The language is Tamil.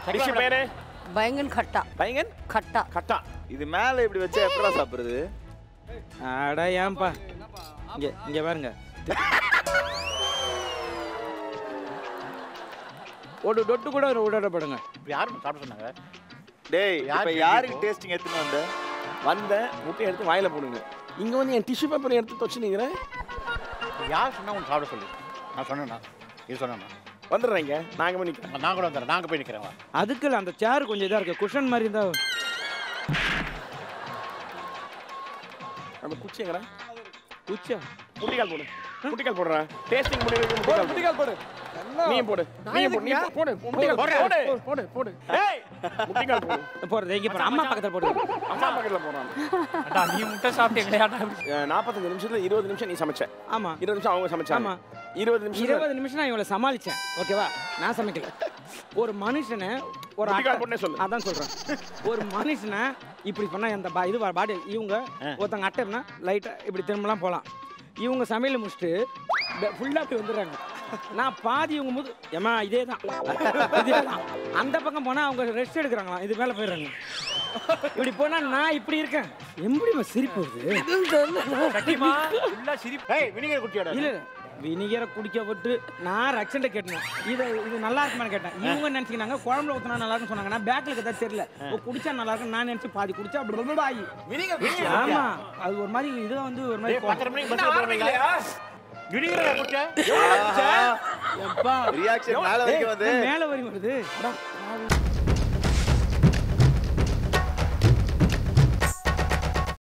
டிஷ் பேரு பயங்கன் கட்டா பையன் கட்டா கட்டா இது மேல இப்படி வச்சா எப்படா சாப்பிடுறது அட ஏன்பா இங்க இங்க பாருங்க ஒரு டொட்டு கூட ஒரு விடப்படுங்க யாரும் சாப்பிட சொன்னாங்க டேய் யார் இப்ப யாருக்கு டேஸ்டிங் எடுத்துன்னு வந்த வந்தேன் முட்டை எடுத்து வாயில போடுங்க இங்க வந்து என் டிஷ்யூ பேப்பர் எடுத்து தொச்சு நிக்கிறேன் யார் சொன்னா உனக்கு சாப்பிட சொல்லு நான் சொன்னேன்னா இது சொன்னேன்னா வந்துடுறேங்க நாங்க போய் நிக்கிறேன் நான் கூட வந்துடுறேன் நாங்கள் போய் நிற்கிறேன் வா. அதுக்கு இல்ல, அந்த சேர் கொஞ்சம் இதா இருக்கு குஷன் மாதிரி இருந்தா நம்ம குச்சிங்கிறா குச்சா முட்டிக்கால் போடு முட்டிக்கால் போடுறேன் டேஸ்டிங் முடிவு முட்டிக்கால் போடு நீ போடு நீ போடு நீ போடு முட்டிக்கால் போடு போடு போடு ஏய் முட்டிக்கால் போடு போறது இங்க பாரு, அம்மா பக்கத்துல போடுங்க அம்மா பக்கத்துல போறான் அடா நீ முட்டை சாப்பிட்டீங்களா நாற்பத்தஞ்சு நிமிஷத்துல இருபது நிமிஷம் நீ சமைச்ச ஆமா இருபது நிமிஷம் அவங்க சமைச்சாங்க ஆமா. இருபது நிமிஷம் இருபது நிமிஷம் நான் இவளை சமாளிச்சேன் ஓகேவா நான் சமைக்கல ஒரு மனுஷனை ஒரு முட்டிக்கால் அட்டை- போட்டுனே சொல்லு. அதான் சொல்றேன் ஒரு மனுஷனை இப்படி பண்ணா அந்த பா- இது பாடி இவங்க ஒருத்தங்க அட்டைனா லைட்டா இப்படி திரும்பலாம் போலாம் இவங்க சமையல் முடிச்சுட்டு ஃபுல்லா அப்படி வந்துடுறாங்க நான் பாதி இவங்க முது ஏமா இதே தான் இதே தான் அந்த பக்கம் போனா அவங்க ரெஸ்ட் எடுக்கிறாங்களாம் இது மேல போயிடுறாங்க இப்படி போனா நான் இப்படி இருக்கேன் எப்படி சிரிப்பு வருது சத்தியமா ஃபுல்லா சிரிப்பு ஏய் வினிகர் குட்டியோட இல்ல வினிகரை குடிக்க விட்டு நான் ரக்ஷன்ட்ட கேட்டேன் இது இது நல்லா இருக்குமான்னு கேட்டேன் இவங்க நினைச்சுக்கிட்டாங்க குழம்புல ஊத்தினா நல்லா இருக்குன்னு சொன்னாங்க நான் பேக்கில் கதை தெரியல ஓ குடிச்சா நல்லா இருக்கும் நான் நினைச்சு பாதி குடிச்சா அப்படி ரொம்ப ஆகி வினிகர் ஆமா அது ஒரு மாதிரி இது வந்து ஒரு மாதிரி ஏய் பத்தரை மணிக்கு பஸ்ல போறீங்களா வினிகர் குட்டியா எப்பா ரியாக்ஷன் மேல வரைக்கும் வந்து மேல வரைக்கும் வருது